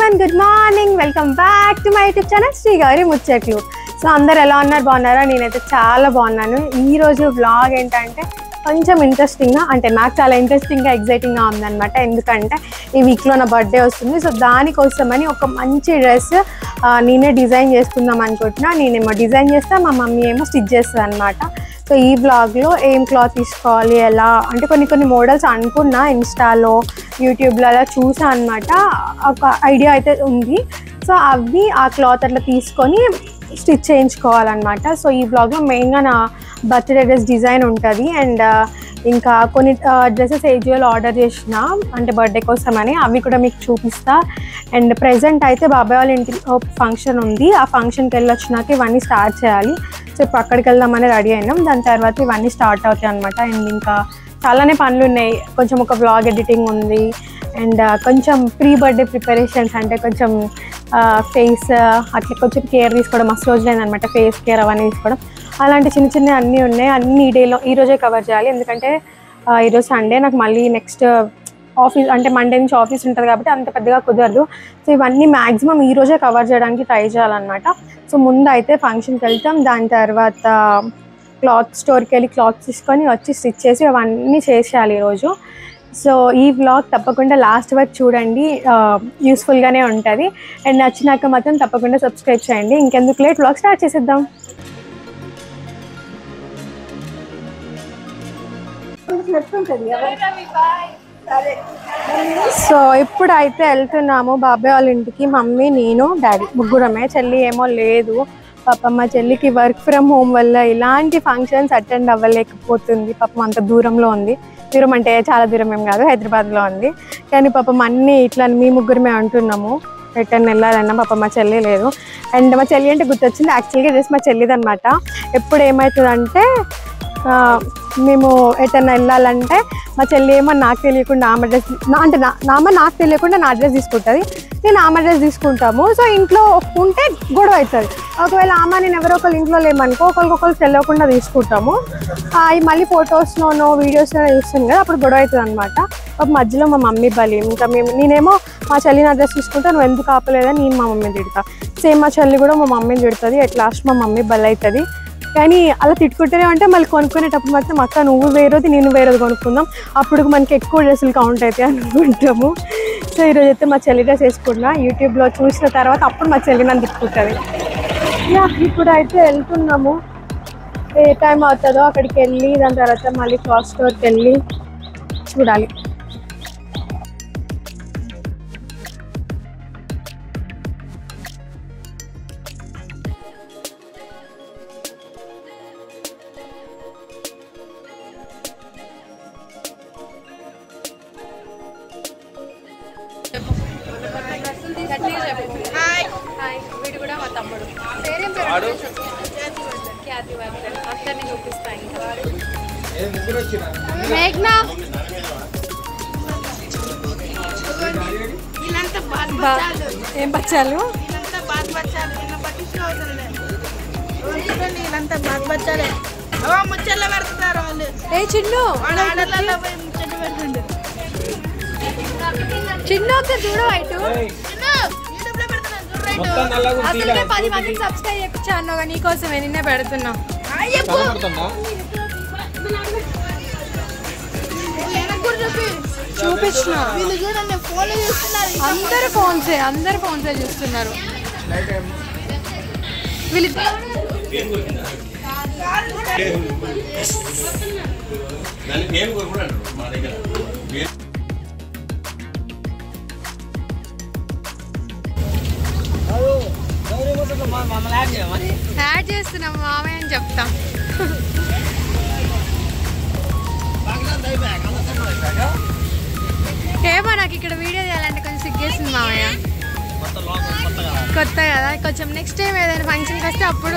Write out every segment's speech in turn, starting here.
Everyone good morning welcome back to my YouTube channel Shri గారి ముచ్చట్లు so అందరు ఎలా ఉన్నారు బాగున్నారా నేనైతే చాలా బాగున్నాను ఈ రోజు వ్లాగ్ ఏంటంటే కొంచెం ఇంట్రెస్టింగ్గా అంటే నాకు చాలా ఇంట్రెస్టింగ్గా ఎగ్జైటింగ్గా ఉందన్నమాట ఎందుకంటే ఈ వీక్లో నా బర్త్డే వస్తుంది సో దానికోసమని ఒక మంచి డ్రెస్ నేనే డిజైన్ చేసుకుందాం అనుకుంటున్నా నేనేమో డిజైన్ చేస్తా మా మమ్మీ ఏమో స్టిచ్ చేస్తుంది అనమాట సో ఈ బ్లాగ్లో ఏం క్లాత్ తీసుకోవాలి ఎలా అంటే కొన్ని కొన్ని మోడల్స్ అనుకున్నా ఇన్స్టాలో యూట్యూబ్లో అలా చూసా అనమాట ఒక ఐడియా అయితే ఉంది సో అవి ఆ క్లాత్ అట్లా తీసుకొని స్టిచ్ చేయించుకోవాలన్నమాట సో ఈ బ్లాగ్లో మెయిన్గా నా బర్త్డే డ్రెస్ డిజైన్ ఉంటుంది అండ్ ఇంకా కొన్ని డ్రెస్సెస్ ఏజియోలో ఆర్డర్ చేసిన అంటే బర్త్డే కోసమని అవి కూడా మీకు చూపిస్తా అండ్ ప్రెసెంట్ అయితే బాబాయ్ వాళ్ళ ఇంటి ఫంక్షన్ ఉంది ఆ ఫంక్షన్కి వెళ్ళి వచ్చినాక ఇవన్నీ స్టార్ట్ చేయాలి సో ఇప్పుడు అక్కడికి వెళ్దామని రెడీ అయినాం దాని తర్వాత ఇవన్నీ స్టార్ట్ అవుతాయి అనమాట అండ్ ఇంకా చాలానే పనులు ఉన్నాయి కొంచెం ఒక వ్లాగ్ ఎడిటింగ్ ఉంది అండ్ కొంచెం ప్రీ బర్త్డే ప్రిపరేషన్స్ అంటే కొంచెం ఫేస్ అట్లా కొంచెం కేర్ తీసుకోవడం మస్తు రోజులైంది అనమాట ఫేస్ కేర్ అవన్నీ తీసుకోవడం అలాంటి చిన్న చిన్న అన్నీ ఉన్నాయి అన్ని ఈ డేలో ఈ రోజే కవర్ చేయాలి ఎందుకంటే ఆ, ఈరోజు సండే నాకు మళ్ళీ నెక్స్ట్ ఆఫీస్ అంటే మండే నుంచి ఆఫీస్ ఉంటుంది కాబట్టి అంత పెద్దగా కుదరదు సో ఇవన్నీ మ్యాక్సిమం ఈ రోజే కవర్ చేయడానికి ట్రై చేయాలన్నమాట సో ముందు అయితే ఫంక్షన్కి వెళ్తాం దాని తర్వాత క్లాత్ స్టోర్కి వెళ్ళి క్లాత్ తీసుకొని వచ్చి స్టిచ్ చేసి అవన్నీ చేసేయాలి ఈరోజు సో ఈ వ్లాగ్ తప్పకుండా లాస్ట్ వరకు చూడండి యూస్ఫుల్గానే ఉంటుంది అండ్ నచ్చినాక మాత్రం తప్పకుండా సబ్స్క్రైబ్ చేయండి ఇంకెందుకు లేట్ వ్లాగ్ స్టార్ట్ చేసేద్దాం సో ఇప్పుడు అయితే వెళ్తున్నాము బాబాయ్ వాళ్ళ ఇంటికి మమ్మీ నేను డాడీ ముగ్గురమే చెల్లి ఏమో లేదు పాప మా చెల్లికి వర్క్ ఫ్రమ్ హోమ్ వల్ల ఇలాంటి ఫంక్షన్స్ అటెండ్ అవ్వలేకపోతుంది పాపం అంత దూరంలో ఉంది దూరం అంటే చాలా దూరం ఏం కాదు హైదరాబాద్లో ఉంది కానీ పాపం అన్నీ ఇట్లా మీ ముగ్గురమే అంటున్నాము రిటర్న్ వెళ్ళాలన్నా పాప మా చెల్లి లేదు అండ్ మా చెల్లి అంటే గుర్తొచ్చింది యాక్చువల్గా డ్రెస్ మా చెల్లిది అనమాట ఎప్పుడు ఏమవుతుందంటే ఆ, మేము ఎటన్నా వెళ్ళాలంటే మా చెల్లి ఏమో నాకు తెలియకుండా ఆమె డ్రెస్ నా అంటే నా నామ నాకు తెలియకుండా నా డ్రెస్ తీసుకుంటుంది నేను ఆమె డ్రెస్ తీసుకుంటాము సో ఇంట్లో ఉంటే గొడవ అవుతుంది ఒకవేళ ఆమె నేను ఎవరో ఒకరు ఇంట్లో లేమనుకో ఒకరికొకరు తెలియకుండా తీసుకుంటాము ఆ, అవి మళ్ళీ ఫొటోస్లోనో వీడియోస్లో చూస్తుంది కదా అప్పుడు గొడవ అవుతుంది అనమాట మధ్యలో మా మమ్మీ బలి ఇంకా మేము నేనేమో మా చెల్లి నా డ్రెస్ తీసుకుంటా నువ్వు ఎందుకు ఆపలేదని నేను మా మమ్మీని తిడతా సేమ్ మా చెల్లి కూడా మా మమ్మీని తిడుతుంది ఎట్ లాస్ట్ మా మమ్మీ బలి అవుతుంది కానీ అలా తిట్టుకుంటూనే ఉంటే మళ్ళీ కొనుక్కునేటప్పుడు మాత్రం అక్క నువ్వు వేరేది నేను వేరేది కొనుక్కుందాం అప్పుడు మనకి ఎక్కువ డ్రెస్సులు కౌంట్ అవుతాయి అనుకుంటాము సో ఈరోజు అయితే మా చెల్లి డ్రెస్ వేసుకున్నా యూట్యూబ్లో చూసిన తర్వాత అప్పుడు మా చెల్లి నన్ను తిట్టుకుంటుంది యా ఇప్పుడు అయితే వెళ్తున్నాము ఏ టైం అవుతుందో అక్కడికి వెళ్ళి దాని తర్వాత మళ్ళీ క్లాత్ స్టోర్కి వెళ్ళి చూడాలి వీడు కూడా మా తమ్ముడు పేరేం పేరు ఖ్యాతి వర్ధన్ అందరినీ చూపిస్తా ఇంకా మేఘ్నా వీళ్ళంతా బాధ బా- ఏం బచ్చాలు వీళ్ళంతా బాధ బచ్చాలి వీళ్ళ పట్టించుకోవసరం చూడండి వీళ్ళంతా బాధ బచ్చాలే ఓ ముచ్చల్లో పెడుతున్నారు వాళ్ళు ఏ చిన్ను వాళ్ళ ఆడలలో పోయి ముచ్చట పెడుతుండే చిన్ను ఒక చూడు ఇటు చిన్న, యూట్యూబ్లో పెడుతున్నారు చూడు రైట్. అసలు పది మందికి సబ్స్క్రైబ్ చేయించా అన్నావు నీకోసమే నిన్నే పెడుతున్నా హాయ్ చెప్పు. వెనక్కి కూడా చూపి. చూపించిన వీళ్ళు చూడండి ఫోన్లో చూస్తున్నారు అందరు ఫోన్సే అందరు ఫోన్సే చూస్తున్నారు వీళ్ళు దాన్ని పేరు కూడా అంటారు మా దగ్గర పేరు యాడ్ చేస్తున్నాం మామయ్య అని చెప్తాం ఏమో నాకు ఇక్కడ వీడియో చేయాలంటే కొంచెం సిగ్గేసింది మామయ్య కొత్త కదా కొంచెం నెక్స్ట్ టైం ఏదైనా ఫంక్షన్కి వస్తే అప్పుడు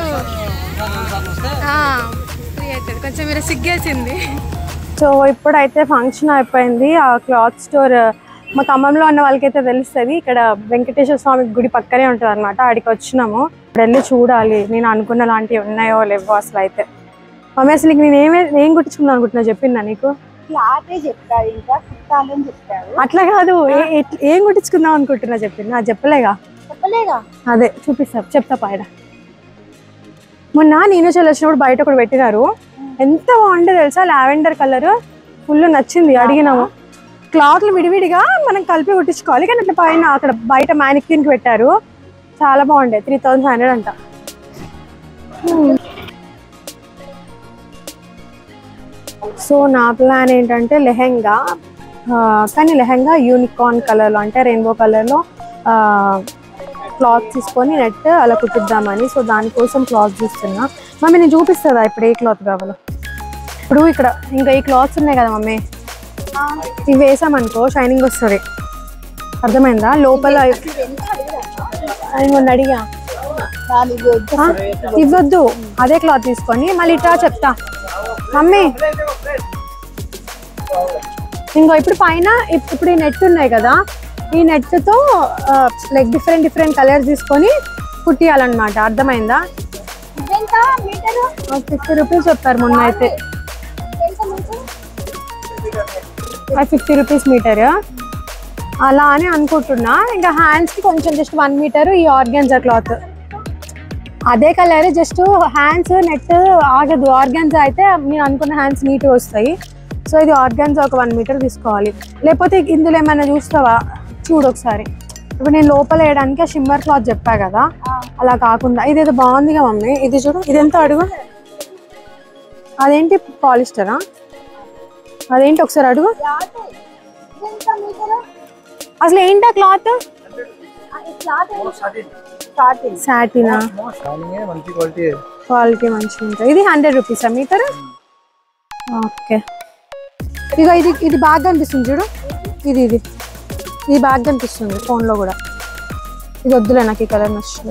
ఫ్రీ అవుతుంది కొంచెం మీరు సిగ్గేసింది సో ఇప్పుడైతే ఫంక్షన్ అయిపోయింది ఆ క్లాత్ స్టోర్ మా ఖమ్మంలో ఉన్న వాళ్ళకైతే తెలుస్తుంది ఇక్కడ వెంకటేశ్వర స్వామి గుడి పక్కనే ఉంటుంది అనమాట ఆడికి వచ్చినాము ఇప్పుడు వెళ్ళి చూడాలి నేను అనుకున్న లాంటివి ఉన్నాయో లేవో అసలు అయితే మమ్మీ అసలు నీకు నేను ఏమే నేను కుట్టించుకుందాం అనుకుంటున్నా చెప్పిందా నీకు క్లాతే చెప్పారు ఇంకా కుట్టాలని చెప్పారు అట్లా కాదు ఏ- ఎట్- ఏం కుట్టించుకుందాం అనుకుంటున్నా చెప్పి నా చెప్పలేగా చెప్పలేగా అదే చూపిస్తా చెప్తా పైన మొన్న నేను చల్ వచ్చినప్పుడు బయట ఒకటి పెట్టినారు ఎంత బాగుండే తెలుసా లావెండర్ కలర్ ఫుల్ నచ్చింది అడిగినాము క్లాత్లు విడివిడిగా మనం కలిపి కుట్టించుకోవాలి కానీ అట్లా పైన అక్కడ బయట మ్యానిక్యూన్ కి పెట్టారు చాలా బాగుండే త్రీ థౌసండ్ ఫైవ్ హండ్రెడ్ అంట సో నా ప్లాన్ ఏంటంటే లెహెంగా ఆ, కానీ లెహెంగా యూనికార్న్ కలర్లో అంటే రెయిన్బో కలర్లో క్లాత్ తీసుకొని నెట్ అలా కుట్టిద్దామని సో దానికోసం క్లాత్ చూస్తున్నా మమ్మీ నేను చూపిస్తుందా ఇప్పుడు ఏ క్లాత్ కావాలో ఇప్పుడు ఇక్కడ ఇంకా ఈ క్లాత్స్ ఉన్నాయి కదా మమ్మీ ఇవి వేసామనుకో షైనింగ్ వస్తుంది అర్థమైందా లోపల అని మొన్న అడిగా దానికి వద్దు. ఆ, ఇవ్వద్దు అదే క్లాత్ తీసుకొని మళ్ళీ ఇట్లా చెప్తా మమ్మీ ఇంకో ఇప్పుడు పైన ఇప్- ఇప్పుడు ఈ నెట్ ఉన్నాయి కదా ఈ నెట్తో లైక్ డిఫరెంట్ డిఫరెంట్ కలర్స్ తీసుకొని కుట్టియాలన్నమాట అర్థమైందా ఇదెంత మీటరు ఫిఫ్టీ రూపీస్ చెప్పారు మొన్న అయితే ఎంత మీటరు ఫిఫ్టీ రూపీస్ మీటర్ అలా అని అనుకుంటున్నా ఇంకా హ్యాండ్స్కి కొంచెం జస్ట్ వన్ మీటర్ ఈ ఆర్గాన్జా క్లాత్ అదే కలర్ జస్ట్ హ్యాండ్స్ నెట్ ఆగదు ఆర్గాన్జా అయితే నేను అనుకున్న హ్యాండ్స్ నీట్గా వస్తాయి సో ఇది ఆర్గాన్జా ఒక వన్ మీటర్ తీసుకోవాలి లేకపోతే ఇందులో ఏమైనా చూస్తావా చూడు ఒకసారి ఇప్పుడు నేను లోపల వేయడానికి ఆ షిమ్మర్ క్లాత్ చెప్పా కదా అలా కాకుండా ఇదేదో బాగుందిగా మమ్మీ ఇది చూడు ఇదెంత అడుగు అదేంటి పాలిస్టరా అదేంటి ఒకసారి అడుగు క్లాత్ ఇదెంత మీటరు అసలు ఏంటా క్లాత్ క్లాత్ స్టార్టింగ్ సాటినా మంచి క్వాలిటీ క్వాలిటీ మంచిగా ఉంటుంది ఇది హండ్రెడ్ రూపీసా మీటర్ ఓకే ఇక ఇది ఇది బాగా కనిపిస్తుంది చూడు ఇది ఇది ఇది బాగా కనిపిస్తుంది ఫోన్లో కూడా ఇది వద్దులే నాకు ఈ కలర్ నచ్చింది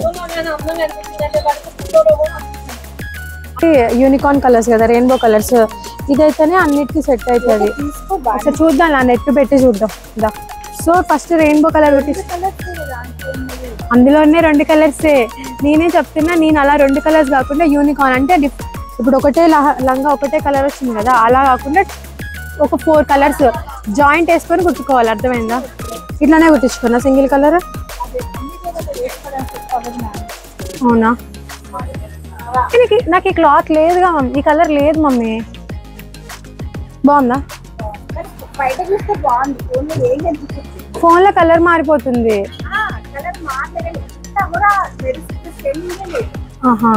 యూనికార్న్ కలర్స్ కదా రెయిన్బో కలర్స్ ఇదైతేనే అన్నిటికీ సెట్ అవుతుంది తీసుకో ఒకసారి చూద్దాం ఆ నెట్ పెట్టి చూద్దాం దా సో ఫస్ట్ రెయిన్బో కలర్ పెట్టి అందులోనే రెండు కలర్సే నేనే చెప్తున్నా నేను అలా రెండు కలర్స్ కాకుండా యూనికార్న్ అంటే డిఫ్ ఇప్పుడు ఒకటే లహ- లంగా ఒకటే కలర్ వచ్చింది కదా అలా కాకుండా ఒక ఫోర్ కలర్స్ జాయింట్ వేసుకొని కుట్టుకోవాలి అర్థమైందా ఇట్లానే కుట్టించుకున్నా సింగిల్ కలర్ అవునా కానీ నాకు ఈ క్లాత్ లేదుగా మమ్మీ ఈ కలర్ లేదు మమ్మీ బాగుందా బయట చూస్తే బాగుంది ఫోన్లో ఏం కనిపిస్తుంది ఫోన్లో కలర్ మారిపోతుంది కలర్ మాట్లాడలేదు ఇంత కూడా మెరుస్తుంది స్టెమ్మింగ్ లేదు ఆహా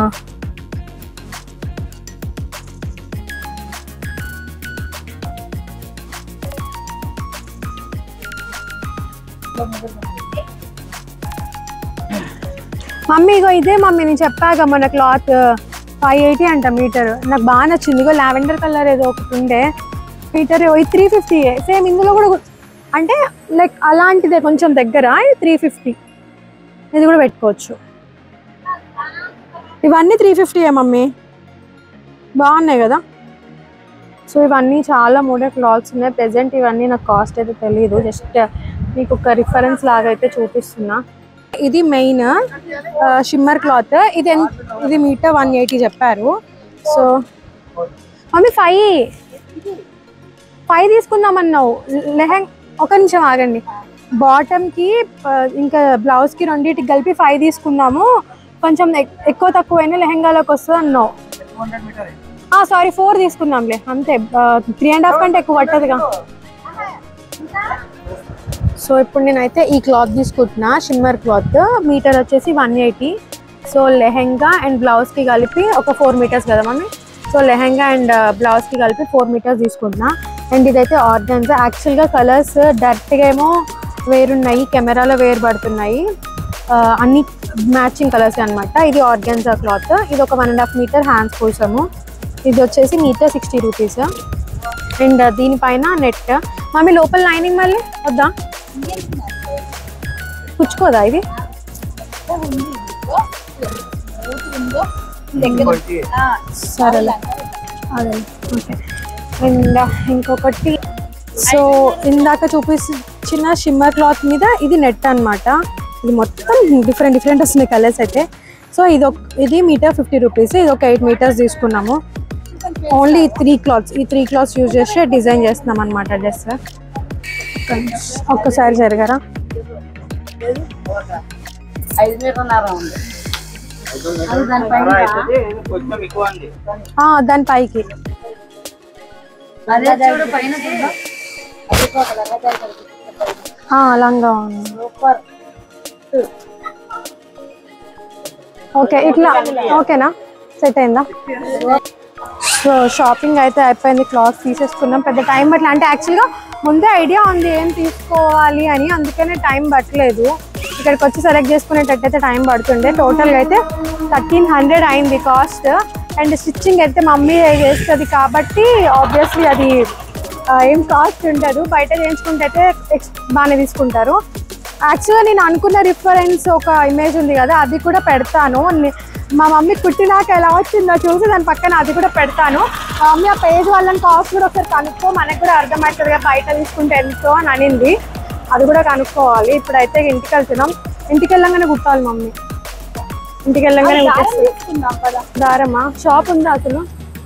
మమ్మీ ఇగో ఇదే మమ్మీ నేను చెప్పాక మన క్లాత్ ఫైవ్ ఎయిటీ అంట మీటర్ నాకు బాగా నచ్చింది ఇగో లావెండర్ కలర్ ఏదో ఒకటి ఉండే మీటర్ త్రీ ఫిఫ్టీ సేమ్ ఇందులో కూడా గు- అంటే లైక్ అలాంటిదే కొంచెం దగ్గర త్రీ ఫిఫ్టీ ఇది కూడా పెట్టుకోవచ్చు ఇవన్నీ త్రీ ఫిఫ్టీయే మమ్మీ బాగున్నాయి కదా సో ఇవన్నీ చాలా మోడల్ క్లాత్స్ ఉన్నాయి ప్రెసెంట్ ఇవన్నీ నాకు కాస్ట్ అయితే తెలియదు జస్ట్ మీకు ఒక రిఫరెన్స్ లాగా అయితే చూపిస్తున్నా ఇది మెయిన్ షిమ్మర్ క్లాత్ ఇది ఎంత ఇది మీటర్ వన్ ఎయిటీ చెప్పారు సో మమ్మీ ఫైవ్ ఫైవ్ తీసుకుందామన్నావు లెహంగ్ ఒక నిమిషం ఆగండి బాటమ్కి ఇంకా బ్లౌజ్కి రెండింటికి కలిపి ఫైవ్ తీసుకుందాము కొంచెం ఎక్- ఎక్కువ తక్కువ అయినా లెహంగాలోకి వస్తుంది అన్నావు సారీ ఫోర్ తీసుకుందాంలే అంతే త్రీ అండ్ హాఫ్ కంటే ఎక్కువ పట్టదుగా సో ఇప్పుడు నేనైతే ఈ క్లాత్ తీసుకుంటున్నా షిమ్మర్ క్లాత్ మీటర్ వచ్చేసి one eighty so lehenga and బ్లౌజ్కి కలిపి ఒక ఫోర్ మీటర్స్ కదా మమ్మీ సో లెహెంగా అండ్ బ్లౌజ్కి కలిపి ఫోర్ మీటర్స్ తీసుకుంటున్నా అండ్ ఇదైతే ఆర్గన్స్ యాక్చువల్గా కలర్స్ డైరెక్ట్గా ఏమో వేరున్నాయి కెమెరాలో వేరు పడుతున్నాయి ఆ, అన్ని మ్యాచింగ్ కలర్స్ అన్నమాట ఇది ఆర్గన్జా క్లాత్ ఇది ఒక one and half metre hands కోసము ఇది వచ్చేసి మీటర్ సిక్స్టీ రూపీస్ అండ్ దీనిపైన నెట్ మమ్మీ లోపల లైనింగ్ మళ్ళీ వద్దా పుచ్చుకోదా ఇది క్వాలిటీ సరేలే అదే ఓకే అండ్ ఇంకొకటి సో ఇందాక చూపించిన షిమ్మర్ క్లాత్ మీద ఇది నెట్ అన్నమాట ఇది మొత్తం డిఫరెంట్ డిఫరెంట్ వస్తున్నాయి కలర్స్ అయితే సో ఇది ఒక ఇది మీటర్ ఫిఫ్టీ రూపీస్ ఇది ఒక ఎయిట్ మీటర్స్ తీసుకున్నాము ఓన్లీ ఈ త్రీ క్లాత్స్ ఈ త్రీ క్లాత్స్ యూజ్ చేసి డిజైన్ చేస్తున్నాం అనమాట డ్రెస్ ఒక్కసారి జరగరా ఐదు మీటర్న్నర ఉంది అది దానిపైన కొంచెం ఎక్కువ అండి ఆ, దాని పైకి అదే చూడు పైన చూడు ఆ, లంగా ఉంది సూపర్ ఓకే ఇట్లా ఓకేనా సెట్ అయిందా సో షాపింగ్ అయితే అయిపోయింది క్లాత్స్ తీసేసుకున్నాం పెద్ద టైం పట్టలే అంటే యాక్చువల్గా ముందే ఐడియా ఉంది ఏం తీసుకోవాలి అని అందుకనే టైం పట్టలేదు ఇక్కడికి వచ్చి సెలెక్ట్ చేసుకునేటట్టయితే టైం పడుతుండే టోటల్గా అయితే థర్టీన్ హండ్రెడ్ అయింది కాస్ట్ అండ్ స్టిచ్చింగ్ అయితే మమ్మీ చేస్తుంది కాబట్టి ఆబ్వియస్లీ అది ఆ, ఏం కాస్ట్ ఉండదు బయట చేయించుకుంటే అయితే ఎక్స్ బాగానే తీసుకుంటారు యాక్చువల్గా నేను అనుకున్న రిఫరెన్స్ ఒక ఇమేజ్ ఉంది కదా అది కూడా పెడతాను ని- మా మమ్మీ కుట్టినాక ఎలా వచ్చిందో చూసి దాని పక్కన అది కూడా పెడతాను మా మమ్మీ ఆ పేజ్ వాళ్ళని కాస్ట్ కూడా ఒకసారి కనుక్కో మనకు కూడా అర్థమవుతుంది కదా బయట తీసుకుంటే ఎంతో అని అనింది అది కూడా కనుక్కోవాలి ఇప్పుడైతే ఇంటికి వెళ్తున్నాం ఇంటికి వెళ్ళంగానే కుట్టాలి మమ్మీ ఇంటికి వెళ్ళంగానే కుట్టేస్తాం దారమా షాప్ ఉందా అసలు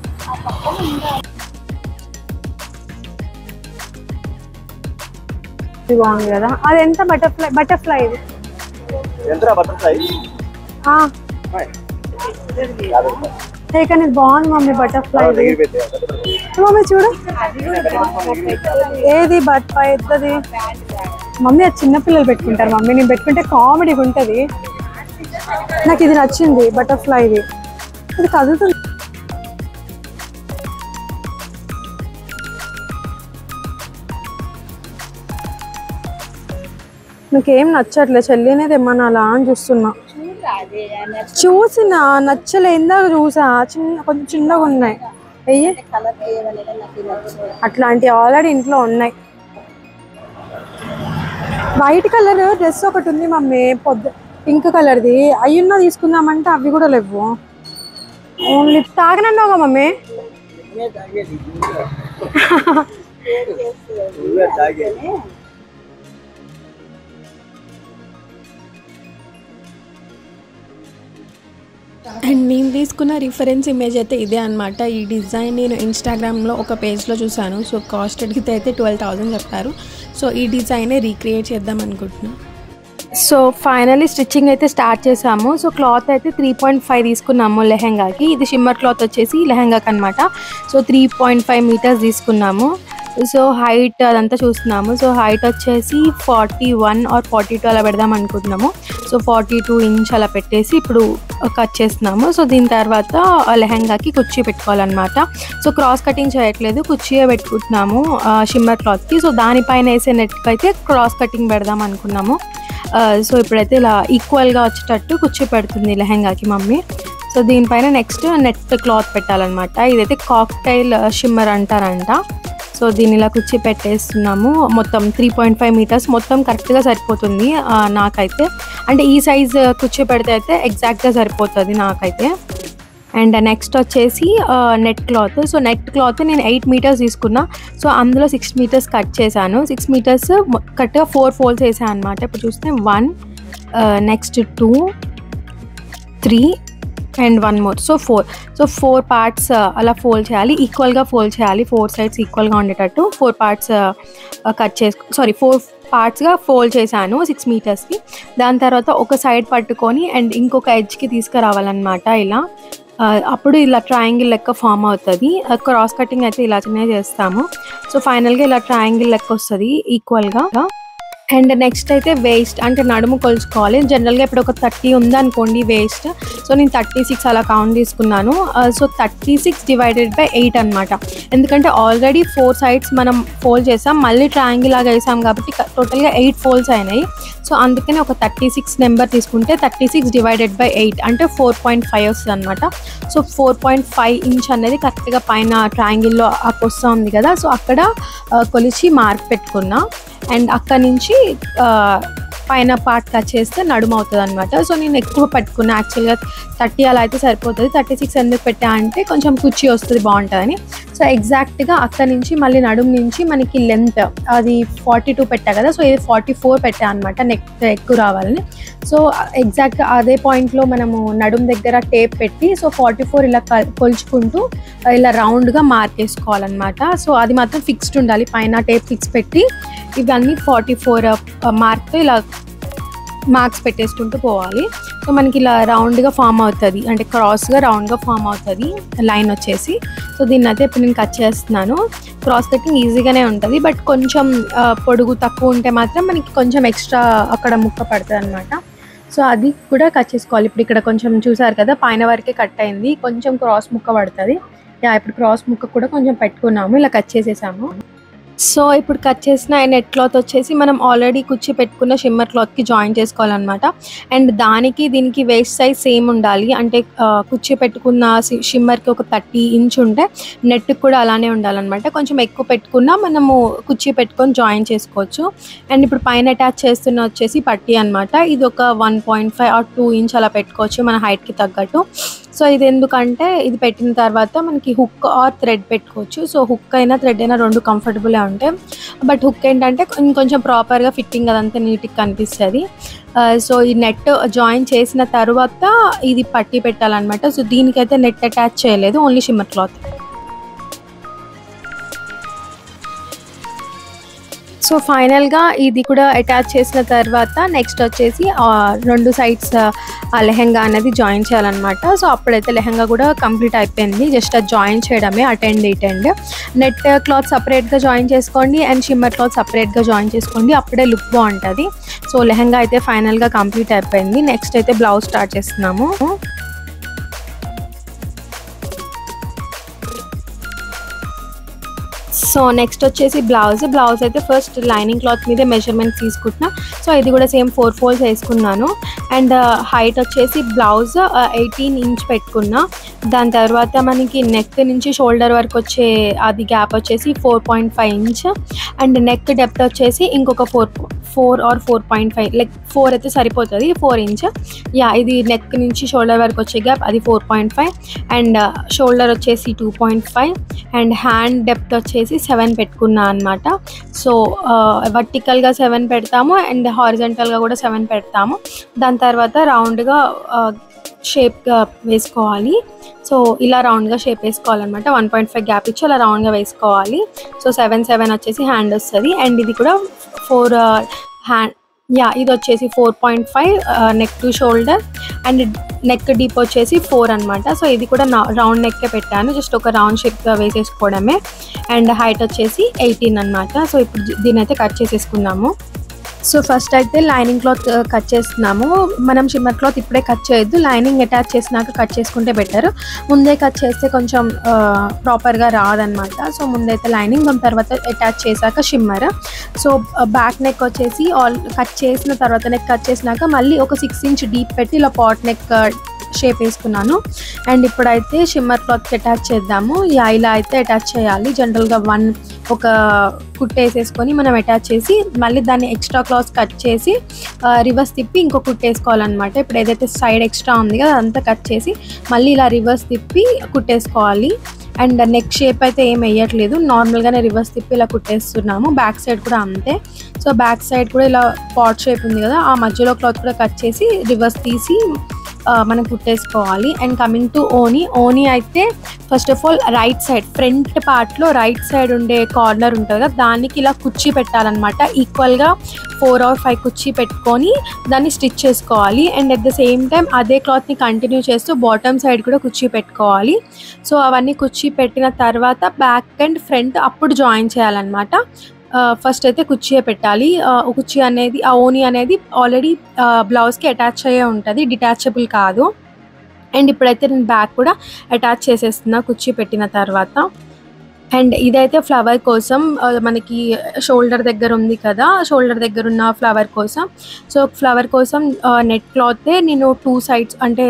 ఇది బాగుంది కదా అది ఎంత బటర్ఫ్లై బటర్ఫ్లై ఇది ఎంత బటర్ఫ్లై ఆ, ఏ కానీ ఇది బాగుంది మమ్మీ బటర్ఫ్లై ఇది మమ్మీ చూడు ఏది బట్ పెద్దది మమ్మీ అది చిన్నపిల్లలు పెట్టుకుంటారు మమ్మీ నేను పెట్టుకుంటే కామెడీగా ఉంటుంది నాకు ఇది నచ్చింది బటర్ఫ్లై ఇది ఇది కదులుతుంది నాకేం నచ్చట్లే చెల్లినేది ఏమన్నా అలా అని చూస్తున్నా చూసిన నచ్చలే ఇందాక చూసా చిన్న కొంచెం చిన్నగా ఉన్నాయి అయ్యి అట్లాంటివి ఆల్రెడీ ఇంట్లో ఉన్నాయి వైట్ కలర్ డ్రెస్ ఒకటి ఉంది మమ్మీ పొద్దు పింక్ కలర్ది అయ్యున్నా తీసుకుందామంటే అవి కూడా లేవు ఓన్లీ తాగనన్నావుగా మమ్మీ అండ్ నేను తీసుకున్న రిఫరెన్స్ ఇమేజ్ అయితే ఇదే అనమాట ఈ డిజైన్ నేను ఇన్స్టాగ్రామ్లో ఒక పేజ్లో చూసాను సో కాస్ట్ అడిగితే అయితే ట్వెల్వ్ థౌజండ్ చెప్పారు సో ఈ డిజైనే రీక్రియేట్ చేద్దాం అనుకుంటున్నాను సో ఫైనలీ స్టిచ్చింగ్ అయితే స్టార్ట్ చేసాము సో క్లాత్ అయితే త్రీ పాయింట్ ఫైవ్ తీసుకున్నాము లెహెంగాకి ఇది షిమ్మర్ క్లాత్ వచ్చేసి లెహెంగాకి అనమాట so three point five metres తీసుకున్నాము సో హైట్ అదంతా చూస్తున్నాము సో హైట్ వచ్చేసి forty one or forty two అలా పెడదాం అనుకుంటున్నాము సో ఫార్టీ టూ ఇంచ్ అలా పెట్టేసి ఇప్పుడు కట్ చేస్తున్నాము సో దీని తర్వాత ఆ లెహెంగాకి కుర్చీ పెట్టుకోవాలన్నమాట సో క్రాస్ కటింగ్ చేయట్లేదు కుర్చీయే పెట్టుకుంటున్నాము షిమ్మర్ క్లాత్కి సో దానిపైన వేసే నెట్కి అయితే క్రాస్ కటింగ్ పెడదాం అనుకున్నాము ఆ, సో ఇప్పుడైతే ఇలా ఈక్వల్గా వచ్చేటట్టు కుర్చీ పెడుతుంది లెహెంగాకి మమ్మీ సో దీనిపైన నెక్స్ట్ నెట్ క్లాత్ పెట్టాలన్నమాట ఇదైతే కాక్టైల్ షిమ్మర్ అంటారంట సో దీన్ని ఇలా కుర్చీ పెట్టేస్తున్నాము మొత్తం త్రీ పాయింట్ ఫైవ్ మీటర్స్ మొత్తం కరెక్ట్గా సరిపోతుంది ఆ, నాకైతే అంటే ఈ సైజ్ కుర్చీ పెడితే అయితే ఎగ్జాక్ట్గా సరిపోతుంది నాకైతే అండ్ నెక్స్ట్ వచ్చేసి net cloth so net cloth నేను ఎయిట్ మీటర్స్ తీసుకున్నా సో అందులో సిక్స్ మీటర్స్ కట్ చేశాను సిక్స్ మీటర్స్ కరెక్ట్గా ఫోర్ ఫోల్డ్స్ వేసాను అనమాట ఇప్పుడు చూస్తే one next two three and one more so four so four parts అలా ఫోల్డ్ చేయాలి ఈక్వల్గా ఫోల్డ్ చేయాలి ఫోర్ సైడ్స్ ఈక్వల్గా ఉండేటట్టు ఫోర్ పార్ట్స్ కట్ చేసుకో సారీ ఫోర్ పార్ట్స్గా ఫోల్డ్ చేశాను సిక్స్ మీటర్స్కి దాని తర్వాత ఒక సైడ్ పట్టుకొని అండ్ ఇంకొక ఎడ్జ్కి తీసుకురావాలన్నమాట ఇలా ఆ, అప్పుడు ఇలా ట్రయాంగిల్ లెక్క ఫామ్ అవుతుంది క్రాస్ కటింగ్ అయితే ఇలానే చేస్తాము సో ఫైనల్గా ఇలా ట్రయాంగిల్ లెక్క వస్తుంది ఈక్వల్గా అండ్ నెక్స్ట్ అయితే వేస్ట్ అంటే నడుము కొలుచుకోవాలి జనరల్గా ఇప్పుడు ఒక థర్టీ ఉందనుకోండి వేస్ట్ సో నేను థర్టీ సిక్స్ అలా కౌంట్ తీసుకున్నాను so thirty six divided by eight అనమాట ఎందుకంటే ఆల్రెడీ ఫోర్ సైడ్స్ మనం ఫోల్డ్ చేసాం మళ్ళీ ట్రయాంగిల్ లాగా వేసాం కాబట్టి టోటల్గా ఎయిట్ ఫోల్డ్స్ అయినాయి సో అందుకని ఒక థర్టీ సిక్స్ నెంబర్ తీసుకుంటే thirty six divided by eight అంటే ఫోర్ పాయింట్ ఫైవ్ వస్తుంది అనమాట so four point five inch అనేది కరెక్ట్గా పైన ట్రయాంగిల్లో వస్తూ ఉంది కదా సో అక్కడ ఆ, కొలిచి మార్క్ పెట్టుకున్నా అండ్ అక్కడ నుంచి ఆ, పైన పార్ట్ కట్ చేస్తే నడుము అవుతుంది అనమాట సో నేను ఎక్కువ పెట్టుకున్నా యాక్చువల్గా థర్టీ అలా అయితే సరిపోతుంది థర్టీ సిక్స్ ఎందుకు పెట్టా అంటే కొంచెం కుర్చీ వస్తుంది బాగుంటుందని సో ఎగ్జాక్ట్గా అక్కడ నుంచి మళ్ళీ నడుము నుంచి మనకి లెంత్ అది ఫార్టీ టూ పెట్టా కదా సో ఇది ఫార్టీ ఫోర్ పెట్టా అనమాట నెక్ ఎక్కువ రావాలని సో ఎగ్జాక్ట్గా అదే పాయింట్లో మనము నడుము దగ్గర టేప్ పెట్టి సో ఫార్టీ ఫోర్ ఇలా కల్- కొలుచుకుంటూ ఇలా రౌండ్గా మార్క్ వేసుకోవాలన్నమాట సో అది మాత్రం ఫిక్స్డ్ ఉండాలి పైన టేప్ ఫిక్స్ పెట్టి ఇవన్నీ ఫార్టీ ఫోర్ మార్క్తో ఇలా మార్క్స్ పెట్టేసుకుంటూ పోవాలి సో మనకి ఇలా రౌండ్గా ఫామ్ అవుతుంది అంటే క్రాస్గా రౌండ్గా ఫామ్ అవుతుంది లైన్ వచ్చేసి సో దీన్ని అయితే ఇప్పుడు నేను కట్ చేస్తున్నాను క్రాస్ కటింగ్ ఈజీగానే ఉంటుంది బట్ కొంచెం ఆ, పొడుగు తక్కువ ఉంటే మాత్రం మనకి కొంచెం ఎక్స్ట్రా అక్కడ ముక్క పడుతుంది అనమాట సో అది కూడా కట్ చేసుకోవాలి ఇప్పుడు ఇక్కడ కొంచెం చూసారు కదా పైన వరకే కట్ అయింది కొంచెం క్రాస్ ముక్క పడుతుంది యా ఇప్పుడు క్రాస్ ముక్క కూడా కొంచెం పెట్టుకున్నాము ఇలా కట్ చేసేసాము సో ఇప్పుడు కట్ చేసిన నెట్ క్లాత్ వచ్చేసి మనం ఆల్రెడీ కుచ్చి పెట్టుకున్న షిమ్మర్ క్లాత్కి జాయిన్ చేసుకోవాలన్నమాట అండ్ దానికి దీనికి వేస్ట్ సైజ్ సేమ్ ఉండాలి అంటే ఆ, కుచ్చి పెట్టుకున్న సి- షిమ్మర్కి ఒక థర్టీ ఇంచ్ ఉంటే నెట్కి కూడా అలానే ఉండాలన్నమాట కొంచెం ఎక్కువ పెట్టుకున్నా మనము కుచ్చి పెట్టుకొని జాయిన్ చేసుకోవచ్చు అండ్ ఇప్పుడు పైన అటాచ్ చేస్తున్న వచ్చేసి పట్టీ అనమాట ఇది ఒక one point five or two inch అలా పెట్టుకోవచ్చు మన హైట్కి తగ్గట్టు సో ఇది ఎందుకంటే ఇది పెట్టిన తర్వాత మనకి హుక్ ఆర్ థ్రెడ్ పెట్టుకోవచ్చు సో హుక్ అయినా థ్రెడ్ అయినా రెండు కంఫర్టబుల్ ఉంటాయి బట్ హుక్ ఏంటంటే ఇంకొంచెం ప్రాపర్గా ఫిట్టింగ్ అదంతా నీట్గా కనిపిస్తుంది సో ఈ నెట్ జాయిన్ చేసిన తర్వాత ఇది పట్టి పెట్టాలన్నమాట సో దీనికైతే నెట్ అటాచ్ చేయలేదు ఓన్లీ షిమ్మర్ క్లాత్ సో ఫైనల్గా ఇది కూడా అటాచ్ చేసిన తర్వాత నెక్స్ట్ వచ్చేసి ఆ, రెండు సైడ్స్ ఆ లెహెంగా అనేది జాయిన్ చేయాలన్నమాట సో అప్పుడైతే లెహెంగా కూడా కంప్లీట్ అయిపోయింది జస్ట్ అది జాయిన్ చేయడమే అటెండ్ ఇటెండ్ నెట్ క్లాత్ సపరేట్గా జాయిన్ చేసుకోండి అండ్ షిమ్మర్ క్లాత్ సపరేట్గా జాయిన్ చేసుకోండి అప్పుడే లుక్ బాగుంటుంది సో లెహెంగా అయితే ఫైనల్గా కంప్లీట్ అయిపోయింది నెక్స్ట్ అయితే బ్లౌజ్ స్టార్ట్ చేస్తున్నాము సో నెక్స్ట్ వచ్చేసి బ్లౌజ్ బ్లౌజ్ అయితే ఫస్ట్ లైనింగ్ క్లాత్ మీదే మెజర్మెంట్ తీసుకుంటున్నా సో ఇది కూడా సేమ్ ఫోర్ ఫోల్స్ వేసుకున్నాను అండ్ హైట్ వచ్చేసి బ్లౌజ్ ఎయిటీన్ ఇంచ్ పెట్టుకున్నా దాని తర్వాత మనకి నెక్ నుంచి షోల్డర్ వరకు వచ్చే అది గ్యాప్ వచ్చేసి four point five inch and neck depth వచ్చేసి ఇంకొక four four or four point five like four అయితే సరిపోతుంది ఫోర్ ఇంచ్ యా ఇది నెక్ నుంచి షోల్డర్ వరకు వచ్చే గ్యాప్ అది four point five and shoulder వచ్చేసి two point five and hand depth వచ్చేసి సెవెన్ పెట్టుకున్నా అనమాట సో వర్టికల్గా సెవెన్ పెడతాము అండ్ హారిజెంటల్గా కూడా సెవెన్ పెడతాము దాని తర్వాత రౌండ్గా షేప్గా వేసుకోవాలి సో ఇలా రౌండ్గా షేప్ వేసుకోవాలన్నమాట వన్ పాయింట్ ఫైవ్ గ్యాప్ ఇచ్చి అలా రౌండ్గా వేసుకోవాలి సో సెవెన్ సెవెన్ వచ్చేసి హ్యాండ్ వస్తుంది అండ్ ఇది కూడా ఫోర్ హ్యాండ్ యా ఇది వచ్చేసి four point five neck to shoulder and neck deep వచ్చేసి ఫోర్ అనమాట సో ఇది కూడా రౌండ్ నెక్కే పెట్టాను జస్ట్ ఒక రౌండ్ షేప్గా వేసేసుకోవడమే అండ్ హైట్ వచ్చేసి ఎయిటీన్ అనమాట సో ఇప్పుడు దీని అయితే కట్ చేసేసుకుందాము సో ఫస్ట్ అయితే లైనింగ్ క్లాత్ కట్ చేస్తున్నాము మనం షిమ్మర్ క్లాత్ ఇప్పుడే కట్ చేయొద్దు లైనింగ్ అటాచ్ చేసినాక కట్ చేసుకుంటే బెటర్ ముందే కట్ చేస్తే కొంచెం ప్రాపర్గా రాదనమాట సో ముందైతే లైనింగ్ దాని తర్వాత అటాచ్ చేశాక షిమ్మర్ సో బ్యాక్ నెక్ వచ్చేసి ఆల్ కట్ చేసిన తర్వాత నెక్ కట్ చేసినాక మళ్ళీ ఒక సిక్స్ ఇంచ్ డీప్ పెట్టి ఇలా పాట్ నెక్ షేప్ వేసుకున్నాను అండ్ ఇప్పుడైతే షిమ్మర్ క్లాత్కి అటాచ్ చేద్దాము యా ఇలా అయితే అటాచ్ చేయాలి జనరల్గా వన్ ఒక కుట్ వేసేసుకొని మనం అటాచ్ చేసి మళ్ళీ దాన్ని ఎక్స్ట్రా క్లాత్స్ కట్ చేసి రివర్స్ తిప్పి ఇంకో కుట్ వేసుకోవాలన్నమాట ఇప్పుడు ఏదైతే సైడ్ ఎక్స్ట్రా ఉంది కదా అదంతా కట్ చేసి మళ్ళీ ఇలా రివర్స్ తిప్పి కుట్టేసుకోవాలి అండ్ నెక్ షేప్ అయితే ఏం వేయట్లేదు నార్మల్గానే రివర్స్ తిప్పి ఇలా కుట్టేస్తున్నాము బ్యాక్ సైడ్ కూడా అంతే సో బ్యాక్ సైడ్ కూడా ఇలా పాట్ షేప్ ఉంది కదా ఆ మధ్యలో క్లాత్ కూడా కట్ చేసి రివర్స్ తీసి ఆ, మనం కుట్టేసుకోవాలి అండ్ కమింగ్ టు ఓనీ ఓనీ అయితే first of all right side front పార్ట్లో రైట్ సైడ్ ఉండే కార్నర్ ఉంటుంది కదా దానికి ఇలా కుర్చీ పెట్టాలన్నమాట ఈక్వల్గా ఫోర్ ఆర్ ఫైవ్ కుర్చీ పెట్టుకొని దాన్ని స్టిచ్ చేసుకోవాలి and at the same time అదే క్లాత్ని కంటిన్యూ చేస్తూ బాటమ్ సైడ్ కూడా కుర్చీ పెట్టుకోవాలి సో అవన్నీ కుర్చీ పెట్టిన తర్వాత బ్యాక్ అండ్ ఫ్రంట్ అప్పుడు జాయిన్ చేయాలన్నమాట ఫస్ట్ అయితే కుర్చీ పెట్టాలి ఆ, కుర్చీ అనేది ఆ ఓని అనేది ఆల్రెడీ బ్లౌజ్కి అటాచ్ అయ్యే ఉంటుంది డిటాచబుల్ కాదు అండ్ ఇప్పుడైతే నేను బ్యాక్ కూడా అటాచ్ చేసేస్తున్నా కుర్చీ పెట్టిన తర్వాత అండ్ ఇదైతే ఫ్లవర్ కోసం ఆ, మనకి షోల్డర్ దగ్గర ఉంది కదా షోల్డర్ దగ్గర ఉన్న ఫ్లవర్ కోసం సో ఫ్లవర్ కోసం నెట్ క్లాతే నేను టూ సైడ్స్ అంటే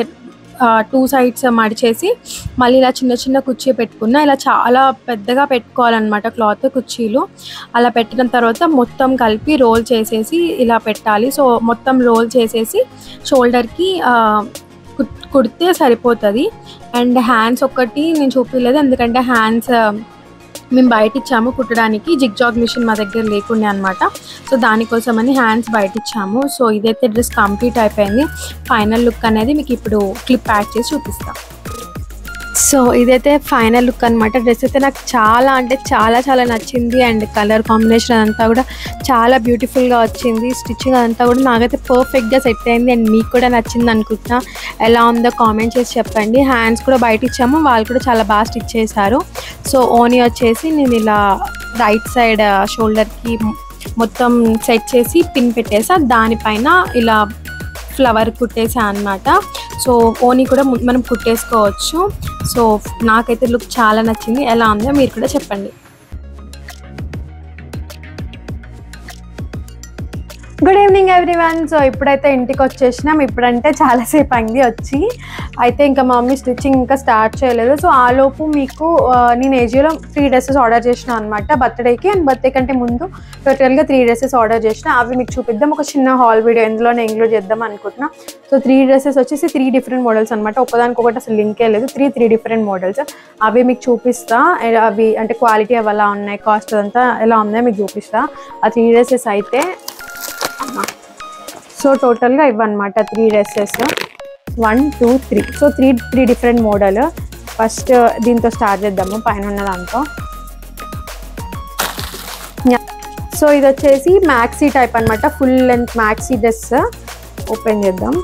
టూ సైడ్స్ మడిచేసి మళ్ళీ ఇలా చిన్న చిన్న కుర్చీ పెట్టుకున్నా ఇలా చాలా పెద్దగా పెట్టుకోవాలన్నమాట క్లాత్ కుర్చీలు అలా పెట్టిన తర్వాత మొత్తం కలిపి రోల్ చేసేసి ఇలా పెట్టాలి సో మొత్తం రోల్ చేసేసి షోల్డర్కి కుడితే సరిపోతుంది అండ్ హ్యాండ్స్ ఒక్కటి నేను చూపించలేదు ఎందుకంటే హ్యాండ్స్ మేము బయట ఇచ్చాము కుట్టడానికి జిగ్ జాగ్ మిషన్ మా దగ్గర లేకుండే అనమాట సో దానికోసమని హ్యాండ్స్ బయట ఇచ్చాము సో ఇదైతే డ్రెస్ కంప్లీట్ అయిపోయింది ఫైనల్ లుక్ అనేది మీకు ఇప్పుడు క్లిప్ యాడ్ చేసి చూపిస్తాం సో ఇదైతే ఫైనల్ లుక్ అనమాట డ్రెస్ అయితే నాకు చాలా అంటే చాలా చాలా నచ్చింది అండ్ కలర్ కాంబినేషన్ అదంతా కూడా చాలా బ్యూటిఫుల్గా వచ్చింది స్టిచ్చింగ్ అదంతా కూడా నాకైతే పర్ఫెక్ట్గా సెట్ అయింది అండ్ మీకు కూడా నచ్చింది అనుకుంటున్నా ఎలా ఉందో కామెంట్ చేసి చెప్పండి హ్యాండ్స్ కూడా బయట ఇచ్చాము వాళ్ళు కూడా చాలా బాగా స్టిచ్ చేశారు సో ఓనీ వచ్చేసి నేను ఇలా రైట్ సైడ్ షోల్డర్కి మొత్తం సెట్ చేసి పిన్ పెట్టేసా దానిపైన ఇలా ఫ్లవర్ కుట్టేసా అనమాట సో ఓనీ కూడా ము- మనం కుట్టేసుకోవచ్చు సో నాకైతే లుక్ చాలా నచ్చింది ఎలా ఉందో మీరు కూడా చెప్పండి గుడ్ ఈవినింగ్ ఎవ్రీవన్ సో ఇప్పుడైతే ఇంటికి వచ్చేసినాం ఇప్పుడంటే చాలాసేపు అయింది వచ్చి అయితే ఇంకా మా మమ్మీ స్టిచ్చింగ్ ఇంకా స్టార్ట్ చేయలేదు సో ఆ లోపు మీకు ఆ, నేను ఏజియోలో త్రీ డ్రెస్సెస్ ఆర్డర్ చేసిన అనమాట బర్త్డేకి అండ్ బర్త్డే కంటే ముందు టోటల్గా త్రీ డ్రెస్సెస్ ఆర్డర్ చేసిన అవి మీకు చూపిద్దాం ఒక చిన్న హాల్ వీడియో ఎందులోనే ఇంక్లూడ్ చేద్దాం అనుకుంటున్నా సో త్రీ డ్రెస్సెస్ వచ్చేసి త్రీ డిఫరెంట్ మోడల్స్ అనమాట ఒకదానికొకటి అసలు లింకే లేదు త్రీ త్రీ డిఫరెంట్ మోడల్స్ అవి మీకు చూపిస్తా అండ్ అవి అంటే క్వాలిటీ అవి ఎలా ఉన్నాయి కాస్ట్ అదంతా ఎలా ఉన్నాయో మీకు చూపిస్తా ఆ త్రీ డ్రెస్సెస్ అయితే సో టోటల్గా ఇవన్నమాట three dresses one two three so three three different model first దీంతో స్టార్ట్ చేద్దాము పైన ఉన్న దాంతో సో ఇది వచ్చేసి మ్యాక్సీ టైప్ అన్నమాట full length maxi dress open చేద్దాం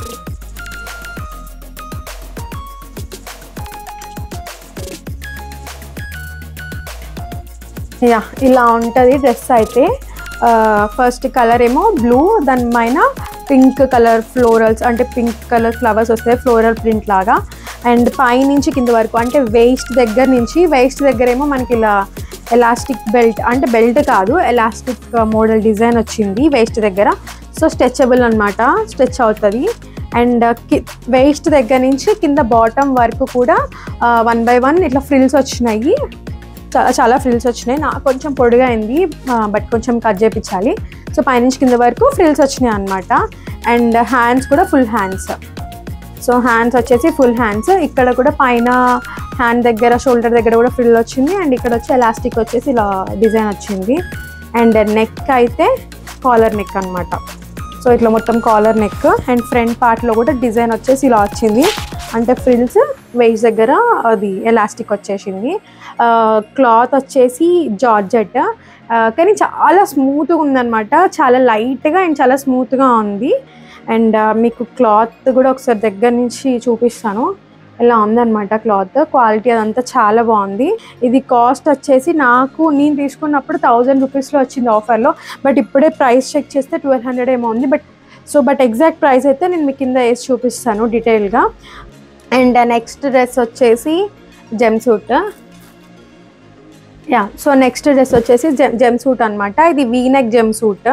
యా ఇలా ఉంటుంది డ్రెస్ అయితే ఫస్ట్ కలర్ ఏమో బ్లూ దాని పైన పింక్ కలర్ ఫ్లోరల్స్ అంటే పింక్ కలర్ ఫ్లవర్స్ వస్తాయి ఫ్లోరల్ ప్రింట్ లాగా అండ్ పైనుంచి కింద వరకు అంటే వేస్ట్ దగ్గర నుంచి వేస్ట్ దగ్గర ఏమో మనకి ఇలా ఎలాస్టిక్ బెల్ట్ అంటే బెల్ట్ కాదు ఎలాస్టిక్ మోడల్ డిజైన్ వచ్చింది వేస్ట్ దగ్గర సో స్ట్రెచబుల్ అనమాట స్ట్రెచ్ అవుతుంది అండ్ వేస్ట్ దగ్గర నుంచి కింద బాటమ్ వరకు కూడా వన్ బై వన్ ఇట్లా ఫ్రిల్స్ వచ్చినాయి చాలా చాలా ఫ్రిల్స్ వచ్చినాయి నాకు కొంచెం పొడిగా అయింది బట్ కొంచెం కట్ చేయించాలి సో పైనుంచి కింద వరకు ఫ్రిల్స్ వచ్చినాయి అనమాట అండ్ హ్యాండ్స్ కూడా ఫుల్ హ్యాండ్స్ సో హ్యాండ్స్ వచ్చేసి ఫుల్ హ్యాండ్స్ ఇక్కడ కూడా పైన హ్యాండ్ దగ్గర షోల్డర్ దగ్గర కూడా ఫ్రిల్ వచ్చింది అండ్ ఇక్కడ వచ్చి ఎలాస్టిక్ వచ్చేసి ఇలా డిజైన్ వచ్చింది అండ్ నెక్ అయితే కాలర్ నెక్ అన్నమాట సో ఇట్లా మొత్తం కాలర్ నెక్ అండ్ ఫ్రంట్ పార్ట్లో కూడా డిజైన్ వచ్చేసి ఇలా వచ్చింది అంటే ఫ్రిల్స్ వేస్ట్ దగ్గర అది ఎలాస్టిక్ వచ్చేసింది క్లాత్ వచ్చేసి జార్జెట్ కానీ చాలా స్మూత్గా ఉందన్నమాట చాలా లైట్గా అండ్ చాలా స్మూత్గా ఉంది అండ్ మీకు క్లాత్ కూడా ఒకసారి దగ్గర నుంచి చూపిస్తాను ఇలా ఉందన్నమాట క్లాత్ క్వాలిటీ అదంతా చాలా బాగుంది ఇది కాస్ట్ వచ్చేసి నాకు నేను తీసుకున్నప్పుడు థౌజండ్ రూపీస్లో వచ్చింది ఆఫర్లో బట్ ఇప్పుడే ప్రైస్ చెక్ చేస్తే ట్వెల్వ్ హండ్రెడ్ ఏమో ఉంది but so but exact price అయితే నేను మీ కింద వేసి చూపిస్తాను డీటెయిల్గా అండ్ నెక్స్ట్ డ్రెస్ వచ్చేసి jumpsuit yeah so next dress వచ్చేసి జెమ్ జెమ్ సూట్ అనమాట ఇది వీనెక్ జెమ్ సూట్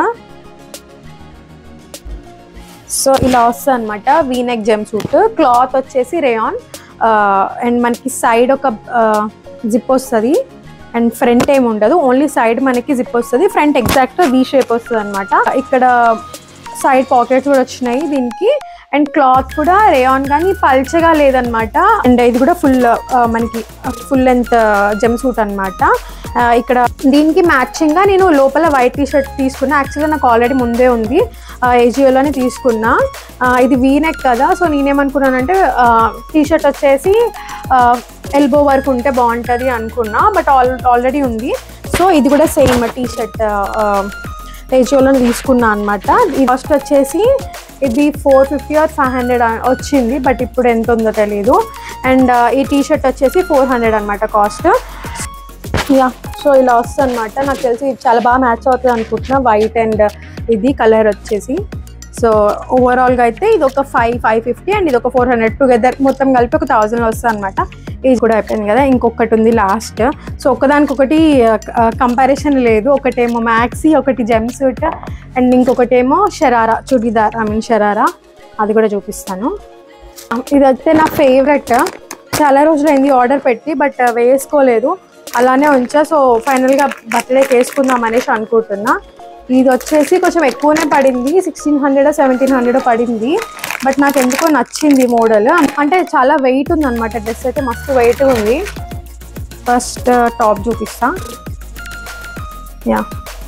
సో ఇలా వస్తుంది అనమాట వీనెక్ జెమ్ సూట్ క్లాత్ వచ్చేసి రేయాన్ అండ్ మనకి సైడ్ ఒక జిప్ వస్తుంది అండ్ ఫ్రంట్ ఏమి ఉండదు ఓన్లీ సైడ్ మనకి జిప్ వస్తుంది ఫ్రంట్ ఎగ్జాక్ట్ వీ షేప్ వస్తుంది అనమాట ఇక్కడ సైడ్ పాకెట్స్ కూడా వచ్చినాయి దీనికి అండ్ క్లాత్ కూడా రేయాన్ కానీ పల్చగా లేదనమాట అండ్ ఇది కూడా ఫుల్ మనకి ఫుల్ లెంత్ జెమ్ సూట్ అనమాట ఇక్కడ దీనికి మ్యాచింగ్ గా నేను లోపల వైట్ టీ షర్ట్ తీసుకున్నా యాక్చువల్గా నాకు ఆల్రెడీ ముందే ఉంది ఏజియోలోనే తీసుకున్నా ఆ, ఇది వీనెక్ కదా సో నేనేమనుకున్నానంటే టీ షర్ట్ వచ్చేసి ఎల్బో వరకు ఉంటే బాగుంటుంది అనుకున్నా బట్ ఆల్ ఆల్రెడీ ఉంది సో ఇది కూడా సేమ్ టీ షర్ట్ ఏజియోలో తీసుకున్నా అనమాట ఈ కాస్ట్ వచ్చేసి ఇది four fifty or five hundred వచ్చింది బట్ ఇప్పుడు ఎంత ఉందో తెలియదు అండ్ ఈ టీ షర్ట్ వచ్చేసి ఫోర్ హండ్రెడ్ అనమాట కాస్ట్ యా సో ఇలా వస్తుంది అనమాట నాకు తెలిసి ఇది చాలా బాగా మ్యాచ్ అవుతుంది అనుకుంటున్నా వైట్ అండ్ ఇది కలర్ వచ్చేసి సో ఓవరాల్గా అయితే ఇది ఒక ఫైవ్ ఫైవ్ ఫిఫ్టీ అండ్ ఇది ఒక ఫోర్ హండ్రెడ్ టుగెదర్ మొత్తం కలిపి ఒక థౌజండ్ వస్తుంది అనమాట ఇది కూడా అయిపోయింది కదా ఇంకొకటి ఉంది లాస్ట్ సో ఒకదానికొకటి కంపారిజన్ లేదు ఒకటేమో మ్యాక్సీ ఒకటి జెమ్ సూట్ అండ్ ఇంకొకటేమో షరారా చుడిదార్ ఐ మీన్ షరారా అది కూడా చూపిస్తాను ఇది అయితే నా ఫేవరెట్ చాలా రోజులైంది ఆర్డర్ పెట్టి బట్ వేసుకోలేదు అలానే ఉంచా సో ఫైనల్గా బర్త్డేకి వేసుకుందాం అనేసి అనుకుంటున్నా ఇది వచ్చేసి కొంచెం ఎక్కువనే పడింది సిక్స్టీన్ హండ్రెడ్ సెవెంటీన్ హండ్రెడ్ పడింది బట్ నాకు ఎందుకో నచ్చింది మోడల్ అంటే చాలా వెయిట్ ఉంది అనమాట డ్రెస్ అయితే మస్తు వెయిట్ ఉంది ఫస్ట్ టాప్ చూపిస్తా యా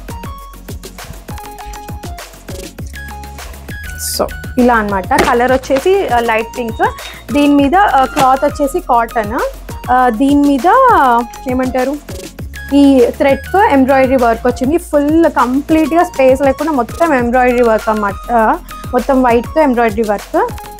సో ఇలా అన్నమాట కలర్ వచ్చేసి లైట్ పింక్ దీని మీద క్లాత్ వచ్చేసి కాటన్ దీని మీద ఏమంటారు ఈ థ్రెడ్ ఎంబ్రాయిడరీ వర్క్ వచ్చింది ఫుల్ కంప్లీట్గా స్పేస్ లేకుండా మొత్తం ఎంబ్రాయిడరీ వర్క్ అన్నమాట మొత్తం వైట్తో ఎంబ్రాయిడరీ వర్క్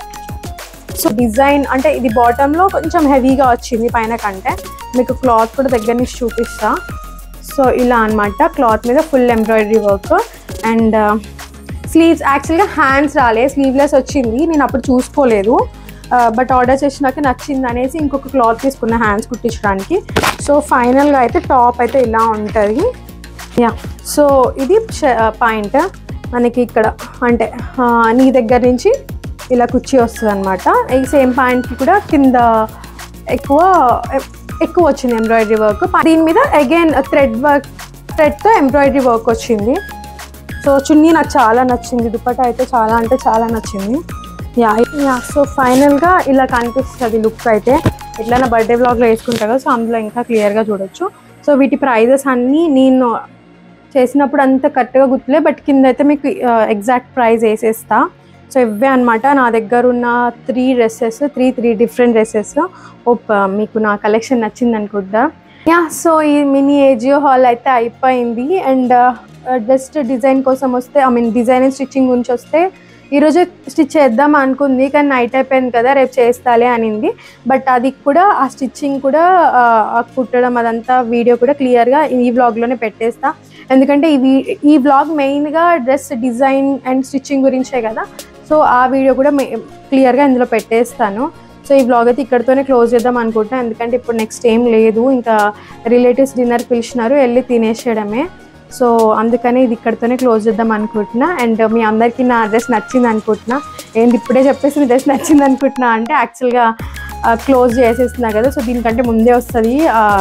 సో డిజైన్ అంటే ఇది బాటంలో కొంచెం హెవీగా వచ్చింది పైన కంటే మీకు క్లాత్ కూడా దగ్గర నుంచి చూపిస్తా సో ఇలా అన్నమాట క్లాత్ మీద full embroidery work and sleeves యాక్చువల్గా హ్యాండ్స్ రాలే స్లీవ్లెస్ వచ్చింది నేను అప్పుడు చూసుకోలేదు బట్ ఆర్డర్ చేసినాక నచ్చింది అనేసి ఇంకొక క్లాత్ తీసుకున్న హ్యాండ్స్ కుట్టించడానికి సో ఫైనల్గా అయితే టాప్ అయితే ఇలా ఉంటుంది యా సో ఇది పాయింట్ మనకి ఇక్కడ అంటే ఆ, నీ దగ్గర నుంచి ఇలా కుర్చీ వస్తుంది అనమాట ఈ సేమ్ పాయింట్కి కూడా కింద ఎక్కువ ఎక్కువ వచ్చింది ఎంబ్రాయిడరీ వర్క్ దీని మీద అగైన్ థ్రెడ్ వర్క్ థ్రెడ్తో ఎంబ్రాయిడరీ వర్క్ వచ్చింది సో చున్నీ నాకు చాలా నచ్చింది దుపట్టా అయితే చాలా అంటే చాలా నచ్చింది యా యా సో ఫైనల్గా ఇలా కనిపిస్తుంది లుక్ అయితే ఎట్లైనా బర్త్డే బ్లాగ్లో వేసుకుంటా కదా సో అందులో ఇంకా క్లియర్గా చూడొచ్చు సో వీటి ప్రైజెస్ అన్నీ నేను చేసినప్పుడు అంత కరెక్ట్గా గుర్తులే బట్ కింద అయితే మీకు ఎగ్జాక్ట్ ప్రైస్ వేసేస్తా సో ఇవే అనమాట నా దగ్గర ఉన్న three dresses three three different dresses ఓప్ మీకు నా కలెక్షన్ నచ్చింది అనుకుంటా యా సో ఈ మినీ ఏజియో హాల్ అయితే అయిపోయింది అండ్ జస్ట్ డిజైన్ కోసం వస్తే I mean design and stitching గురించి వస్తే ఈరోజు స్టిచ్ చేద్దాం అనుకుంది కానీ నైట్ అయిపోయింది కదా రేపు చేస్తాలే అనింది బట్ అది కూడా ఆ స్టిచ్చింగ్ కూడా ఆ, ఆ కుట్టడం అదంతా వీడియో కూడా క్లియర్గా ఈ వ్లాగ్లోనే పెట్టేస్తా ఎందుకంటే ఈ వీ- ఈ వ్లాగ్ మెయిన్గా డ్రెస్ డిజైన్ అండ్ స్టిచ్చింగ్ గురించే కదా సో ఆ వీడియో కూడా క్లియర్గా ఇందులో పెట్టేస్తాను సో ఈ వ్లాగ్ అయితే ఇక్కడితోనే క్లోజ్ చేద్దాం అనుకుంటున్నాను ఎందుకంటే ఇప్పుడు నెక్స్ట్ ఏం లేదు ఇంకా రిలేటివ్స్ డిన్నర్ పిలిచినారు వెళ్ళి తినేసేయడమే సో అందుకని ఇది ఇక్కడితోనే క్లోజ్ చేద్దాం అనుకుంటున్నా అండ్ మీ అందరికీ నా డ్రెస్ నచ్చింది అనుకుంటున్నా ఏంటి ఇప్పుడే చెప్పేసి మీ డ్రెస్ నచ్చింది అనుకుంటున్నా అంటే యాక్చువల్గా క్లోజ్ చేసేస్తున్నా కదా సో దీనికంటే ముందే వస్తుంది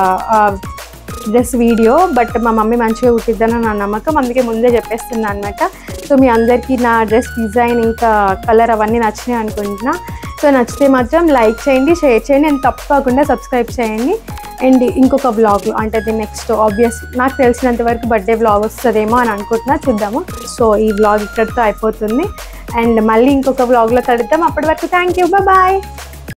డ్రెస్ వీడియో బట్ మా మమ్మీ మంచిగా కుట్టిద్దని నా నమ్మకం అందుకే ముందే చెప్పేస్తున్నా అనమాట సో మీ అందరికీ నా డ్రెస్ డిజైన్ ఇంకా కలర్ అవన్నీ నచ్చినాయి అనుకుంటున్నా సో నచ్చితే మాత్రం లైక్ చేయండి షేర్ చేయండి అండ్ తప్పకుండా సబ్స్క్రైబ్ చేయండి అండ్ ఇంకొక బ్లాగ్ అంటే అది నెక్స్ట్ ఆబ్వియస్ నాకు తెలిసినంత వరకు బర్త్డే బ్లాగ్ వస్తుందేమో అని అనుకుంటున్నా చూద్దాము సో ఈ బ్లాగ్ ఇక్కడితో అయిపోతుంది అండ్ మళ్ళీ ఇంకొక బ్లాగ్లో కలుద్దాం అప్పటి వరకు థ్యాంక్ యూ బాయ్